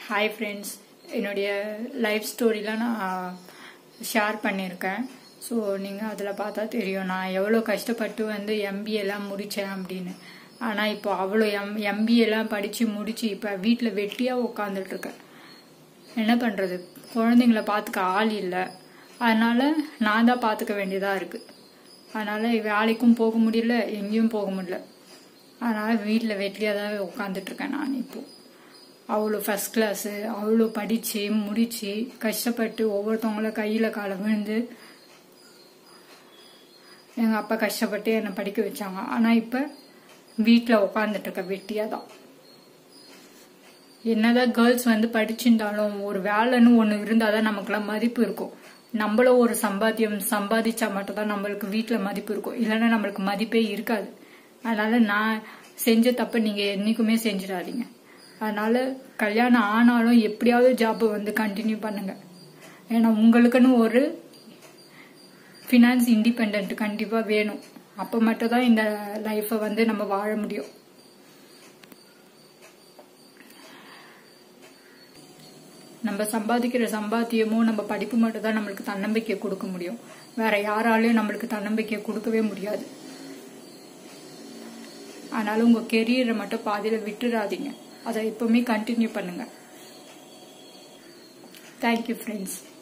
hi friends என்னுடைய life ஸ்டோரிலாம் நான் ஷேர் பண்ணியிருக்கேன் ஸோ நீங்கள் அதில் பார்த்தா தெரியும் நான் எவ்வளோ கஷ்டப்பட்டு வந்து எம்பிஏலாம் முடித்தேன் அப்படின்னு ஆனால் இப்போ அவ்வளோ எம் எம்பிஏலாம் படித்து முடித்து இப்போ வீட்டில் வெட்டியாக உட்காந்துட்ருக்கேன் என்ன பண்ணுறது குழந்தைங்கள பார்த்துக்க ஆள் இல்லை அதனால் நான் தான் பார்த்துக்க வேண்டியதாக இருக்குது அதனால் வேலைக்கும் போக முடியல எங்கேயும் போக முடியல அதனால் வீட்டில் வெட்டியாக தான் உட்காந்துட்ருக்கேன் நான் இப்போது அவ்வளோ ஃபஸ்ட் கிளாஸு அவ்வளோ படித்து முடித்து கஷ்டப்பட்டு ஒவ்வொருத்தவங்கள கையில் காலை விழுந்து எங்கள் அப்பா கஷ்டப்பட்டு என்னை படிக்க வச்சாங்க ஆனால் இப்போ வீட்டில் உட்காந்துட்ருக்க வெட்டியாக தான் என்னதான் கேர்ள்ஸ் வந்து படிச்சுட்டாலும் ஒரு வேலைன்னு ஒன்று இருந்தால் தான் நமக்குலாம் மதிப்பு இருக்கும் நம்மளும் ஒரு சம்பாத்தியம் சம்பாதிச்சா மட்டும் தான் நம்மளுக்கு வீட்டில் மதிப்பு இருக்கும் இல்லைன்னா நம்மளுக்கு மதிப்பே இருக்காது அதனால நான் செஞ்ச தப்பை நீங்கள் என்றைக்குமே செஞ்சிடாதீங்க அதனால கல்யாணம் ஆனாலும் எப்படியாவது ஜாப் வந்து கண்டினியூ பண்ணுங்க ஏன்னா உங்களுக்குன்னு ஒரு ஃபினான்ஸ் இண்டிபெண்ட் கண்டிப்பாக வேணும் அப்போ மட்டும் தான் இந்த லைஃப்பை வந்து நம்ம வாழ முடியும் நம்ம சம்பாதிக்கிற சம்பாத்தியமும் நம்ம படிப்பு மட்டும் தான் நம்மளுக்கு தன்னம்பிக்கை கொடுக்க முடியும் வேற யாராலையும் நம்மளுக்கு தன்னம்பிக்கை கொடுக்கவே முடியாது அதனால உங்க கெரியரை மட்டும் பாதியில விட்டுறாதீங்க அதை எப்பவுமே கண்டினியூ பண்ணுங்க தேங்க்யூ ஃப்ரெண்ட்ஸ்